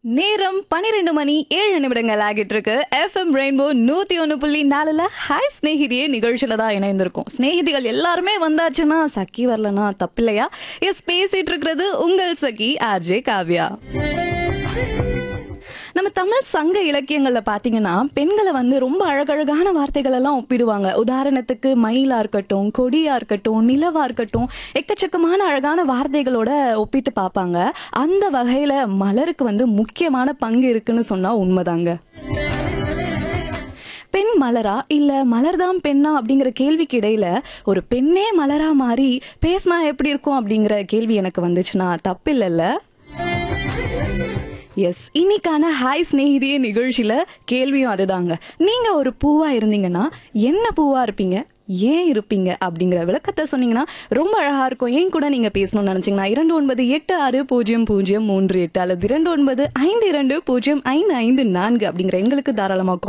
நேரம் பன்னிரெண்டு மணி ஏழு நிமிடங்கள் ஆகிட்டு இருக்கு எஃப்எம் ரெயின்போ நூத்தி ஒன்று புள்ளி நாலுல ஹாய் ஸ்நேகிதியே நிகழ்ச்சியில தான் இணைந்திருக்கும் ஸ்நேகிதிகள் எல்லாருமே வந்தாச்சுன்னா சக்கி வரலனா தப்பில்லையா எஸ் பேசிட்டு இருக்கிறது உங்கள் சகி ஆர்ஜே காவ்யா நம்ம தமிழ் சங்க இலக்கியங்கள்ல பாத்தீங்கன்னா பெண்களை வந்து ரொம்ப அழகழகான வார்த்தைகள் எல்லாம் ஒப்பிடுவாங்க உதாரணத்துக்கு மயிலா இருக்கட்டும் கொடியா இருக்கட்டும் நிலவா இருக்கட்டும் எக்கச்சக்கமான அழகான வார்த்தைகளோட ஒப்பிட்டு பார்ப்பாங்க அந்த வகையில மலருக்கு வந்து முக்கியமான பங்கு இருக்குன்னு சொன்னா உண்மைதாங்க பெண் மலரா இல்ல மலர்தான் பெண்ணா அப்படிங்கிற கேள்விக்கு இடையில ஒரு பெண்ணே மலரா மாறி பேசினா எப்படி இருக்கும் அப்படிங்கிற கேள்வி எனக்கு வந்துச்சுன்னா தப்பில்லைல்ல எஸ் இன்னைக்கான ஹாய் ஸ்நேகிதிய நிகழ்ச்சியில கேள்வியும் அதுதாங்க நீங்க ஒரு பூவா இருந்தீங்கன்னா என்ன பூவா இருப்பீங்க ஏன் இருப்பீங்க அப்படிங்கிற விளக்கத்தை சொன்னீங்கன்னா ரொம்ப அழகா இருக்கும் ஏன் கூட நீங்க பேசணும்னு நினைச்சீங்கன்னா இரண்டு ஒன்பது எட்டு ஆறு பூஜ்ஜியம் பூஜ்ஜியம் மூன்று எட்டு அல்லது இரண்டு ஒன்பது ஐந்து இரண்டு பூஜ்ஜியம் ஐந்து ஐந்து நான்கு அப்படிங்கிற எண்களுக்கு தாராளமாக